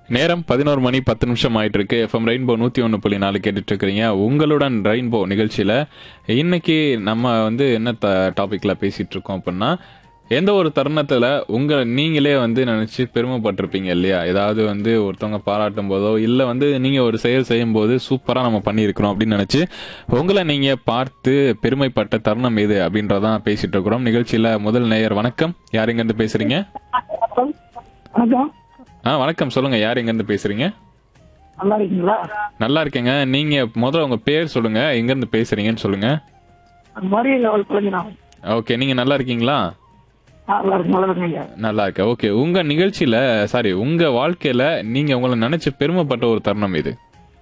நேரம் பதினோரு மணி பத்து நிமிஷம் ஆயிட்டு இருக்கு எஃப்எம் ரெயின்போ நூத்தி ஒன்று புள்ளி நாலு கேட்டுட்டு இருக்கிறீங்க உங்களுடன் ரெயின்போ நிகழ்ச்சியில இன்னைக்கு நம்ம வந்து என்ன டாபிக்ல பேசிட்டு இருக்கோம் அப்படின்னா எந்த ஒரு தருணத்துல உங்க நீங்களே வந்து நினைச்சு பெருமைப்பட்டிருப்பீங்க இல்லையா ஏதாவது வந்து ஒருத்தவங்க பாராட்டும் போதோ இல்ல வந்து நீங்க ஒரு செயல் செய்யும் போது சூப்பரா நம்ம பண்ணியிருக்கிறோம் அப்படின்னு நினைச்சு உங்களை நீங்க பார்த்து பெருமைப்பட்ட தருணம் எது அப்படின்றதான் பேசிட்டு இருக்கிறோம் நிகழ்ச்சியில முதல் நேயர் வணக்கம் யார் எங்க இருந்து பேசுறீங்க வணக்கம் ஆ வணக்கம் சொல்லுங்க யார் எங்க இருந்து பேசுறீங்க நல்லா இருக்கீங்களா நல்லா இருக்கேங்க நீங்க முதல்ல உங்க பேர் சொல்லுங்க எங்க இருந்து பேசுறீங்கன்னு சொல்லுங்க அந்த மாதிரி லெவல் குழந்தை ஓகே நீங்க நல்லா இருக்கீங்களா நல்லா இருக்கு நல்லா இருக்கீங்க நல்லா இருக்க ஓகே உங்க நிகழ்ச்சியில சாரி உங்க வாழ்க்கையில நீங்க உங்களை நினைச்சு பெருமைப்பட்ட ஒரு தருணம் இது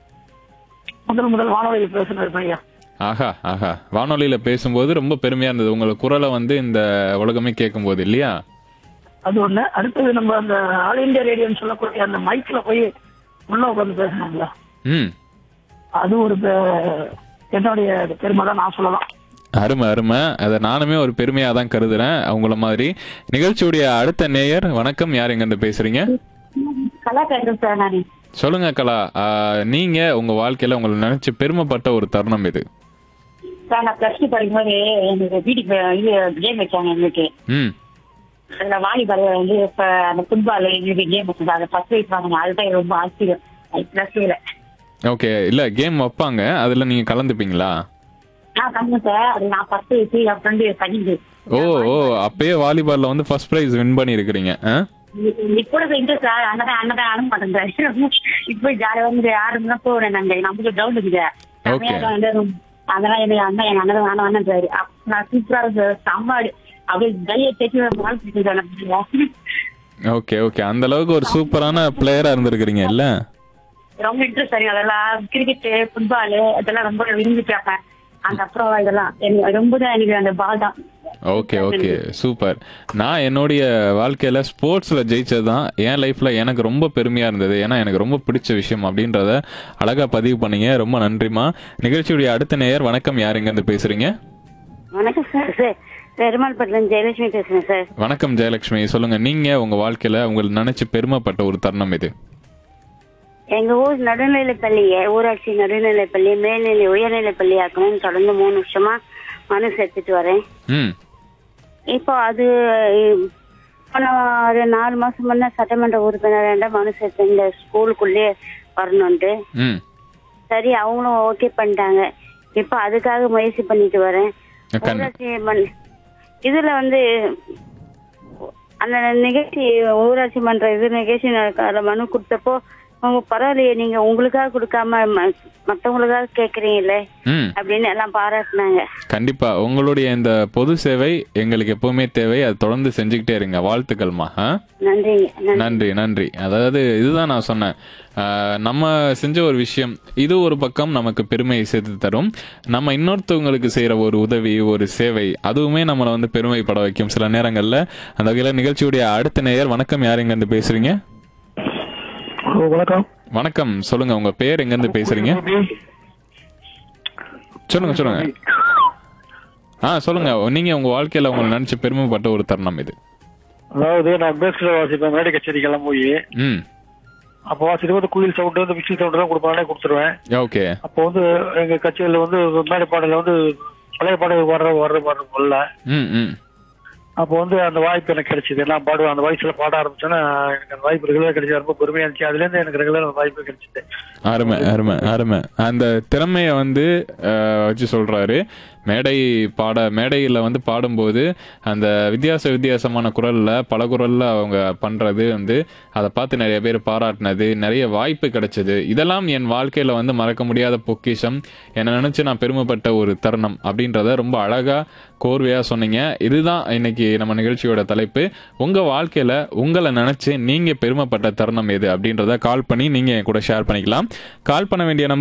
முதல் முதல் வானொலியில் பேசுனது பையா ஆஹா ஆஹா வானொலியில பேசும்போது ரொம்ப பெருமையா இருந்தது உங்க குரலை வந்து இந்த உலகமே கேட்கும்போது இல்லையா அது ஒண்ணு அடுத்தது நம்ம அந்த ஆல் இந்தியா ரேடியோன்னு சொல்லக்கூடிய அந்த மைக்ல போய் உள்ள உட்காந்து பேசணும்ல ம் அது ஒரு பெ- என்னுடைய பெருமை தான் நான் சொல்லலாம் அருமை அருமை அதை நானுமே ஒரு பெருமையா தான் கருதுறேன் அவங்கள மாதிரி நிகழ்ச்சியுடைய அடுத்த நேயர் வணக்கம் யார் எங்க இருந்து பேசுறீங்க கலா பேசுறேன் சார் நான் சொல்லுங்க கலா ஆ, நீங்க உங்க வாழ்க்கையில உங்களை நினைச்சு பெருமைப்பட்ட ஒரு தருணம் இது சார் நான் பிளஸ் டூ படிக்கும்போது எனக்கு வீட்டுக்கு இது கேம் வச்சாங்க எங்களுக்கு ம் அதுல வாலிபால் வந்து இப்ப அந்த ஃபுட்பால் எங்களுக்கு கேம் வச்சது அதை ஃபர்ஸ்ட் வைஸ் வாங்கினேன் அதுதான் எனக்கு ரொம்ப ஆச்சரியம் பிளஸ் டூல ஓகே இல்ல கேம் வைப்பாங்க அதுல நீங்க கலந்துப்பீங்களா நான் கம்மி சார் அது நான் ஃபர்ஸ்ட் வச்சு என் ஃப்ரெண்டு செகண்ட் ஓ ஓ அப்பயே வாலிபால்ல வந்து ஃபர்ஸ்ட் பிரைஸ் வின் பண்ணி இருக்கிறீங்க இப்போ இன்ட்ரெஸ்ட் சார் அண்ணன் அண்ணன் அனுப்ப மாட்டேன் சார் இப்போ ஜாலியாக வந்து ஆறு போறேன் நாங்க நமக்கு டவுட் இருக்குது Okay. வந்து அதெல்லாம் எனக்கு அண்ணன் எங்க அண்ணன் அண்ணன் அண்ணன் சார் நான் சூப்பரா இருக்கு சம்மாடு அப்படியே கையை தேய்ச்சி வாழ்த்து ஓகே ஓகே அந்த அளவுக்கு ஒரு சூப்பரான பிளேயரா இருந்திருக்கிறீங்க இல்ல ரொம்ப இன்ட்ரெஸ்ட் சரிங்க அதெல்லாம் கிரிக்கெட் ஃபுட்பால் அதெல்லாம் ரொம்ப விரும்பி பார்ப்பேன் அந்த அப்புறம் இதெல்லாம் எனக்கு ரொம்ப தான் எனக்கு அந்த பால் தான் ஓகே ஓகே சூப்பர் நான் என்னுடைய வாழ்க்கையில ஸ்போர்ட்ஸ்ல ஜெயிச்சது தான் என் லைஃப்ல எனக்கு ரொம்ப பெருமையா இருந்தது ஏன்னா எனக்கு ரொம்ப பிடிச்ச விஷயம் அப்படின்றத அழகா பதிவு பண்ணீங்க ரொம்ப நன்றிமா நிகழ்ச்சியுடைய அடுத்த நேயர் வணக்கம் யார் எங்க இருந்து பேசுறீங்க வணக்கம் சார் சார் பெருமாள்பட்டிலேருந்து ஜெயலட்சுமி பேசுறேன் சார் வணக்கம் ஜெயலட்சுமி சொல்லுங்க நீங்க உங்க வாழ்க்கையில உங்களை நினைச்சு பெருமைப்பட்ட ஒரு தருணம் இது எங்க ஊர் நடுநிலைப் பள்ளியை ஊராட்சி நடுநிலைப் பள்ளி மேல்நிலை உயர்நிலைப் பள்ளி ஆக்கணும்னு தொடர்ந்து மூணு வருஷமா மனு சேர்த்துட்டு வரேன் ம் இப்போ அது இ- போன ஒரு நாலு மாசம் முன்ன சட்டமன்ற உறுப்பினர் மனு சேர்த்து இந்த ஸ்கூலுக்குள்ளே வரணுன்ட்டு ம் சரி அவங்களும் ஓகே பண்ணிட்டாங்க இப்போ அதுக்காக முயற்சி பண்ணிட்டு வரேன் கண் ஊராட்சி மன் இதுல வந்து அந்த நிகழ்ச்சி ஊராட்சி மன்ற இது நிகழ்ச்சி நடக்க- அதுல மனு கொடுத்தப்போ அவங்க பரவாயில்லையே நீங்க உங்களுக்காக கொடுக்காம ம- மத்தவங்களுக்காக கேக்குறீங்களே ம் அப்படின்னு எல்லாம் பாராட்டினாங்க கண்டிப்பா உங்களுடைய இந்த பொது சேவை எங்களுக்கு எப்பவுமே தேவை அது தொடர்ந்து செஞ்சுக்கிட்டே இருங்க வாழ்த்துக்கள்மா ஆ? நன்றிங்க நன்றி நன்றி நன்றி அதாவது இதுதான் நான் சொன்னேன் ஆஹ் நம்ம செஞ்ச ஒரு விஷயம் இது ஒரு பக்கம் நமக்கு பெருமையை சேர்த்து தரும் நம்ம இன்னொருத்தவங்களுக்கு செய்யற ஒரு உதவி ஒரு சேவை அதுவுமே நம்மளை வந்து பெருமைப்பட வைக்கும் சில நேரங்கள்ல அந்த வகையில நிகழ்ச்சியுடைய அடுத்த நேயர் வணக்கம் யார் எங்க இருந்து பேசுறீங்க ஹலோ வணக்கம் வணக்கம் சொல்லுங்க உங்க பேர் எங்க இருந்து பேசுறீங்க சொல்லுங்க சொல்லுங்க ஆ சொல்லுங்க நீங்க உங்க வாழ்க்கையில உங்களை நினைச்சு பெருமைப்பட்ட ஒரு தருணம் இது அதாவது நான் பேஸ்ல வாசிப்பேன் மேடை கச்சேரிக்கெல்லாம் போய் ம் அப்போ வாசிட்டு வந்து குயில் சவுண்டு வந்து விசில் சவுண்டு தான் கொடுப்பானே கொடுத்துருவேன் ஓகே அப்போ வந்து எங்க கச்சேரியில வந்து மேடை பாடல வந்து பழைய பாடல் வர்ற வர்ற பாடல் வரல ம் ம் அப்போ வந்து அந்த வாய்ப்பு எனக்கு கிடைச்சது நான் பாடுவேன் அந்த வயசுல பாட ஆரம்பிச்சோன்னா எனக்கு அந்த வாய்ப்பு ரெகுலர் கிடைச்சது ரொம்ப பெருமையா இருந்துச்சு அதுல இருந்து எனக்கு ரெகுலர் அந்த வாய்ப்பு கிடைச்சது அருமை அருமை அருமை அந்த திறமைய வந்து அஹ், வச்சு சொல்றாரு மேடை பாட மேடையில் வந்து பாடும்போது அந்த வித்தியாச வித்தியாசமான குரல்ல பல குரல்ல அவங்க பண்றது வந்து அதை பார்த்து நிறைய பேர் பாராட்டினது நிறைய வாய்ப்பு கிடைச்சது இதெல்லாம் என் வாழ்க்கையில வந்து மறக்க முடியாத பொக்கிஷம் என்னை நினைச்சு நான் பெருமைப்பட்ட ஒரு தருணம் அப்படின்றத ரொம்ப அழகா கோர்வையா சொன்னீங்க இதுதான் இன்னைக்கு நம்ம நிகழ்ச்சியோட தலைப்பு உங்க வாழ்க்கையில உங்களை நினைச்சு நீங்க பெருமைப்பட்ட தருணம் எது அப்படின்றத கால் பண்ணி நீங்க என் கூட ஷேர் பண்ணிக்கலாம் கால் பண்ண வேண்டிய நம்பர்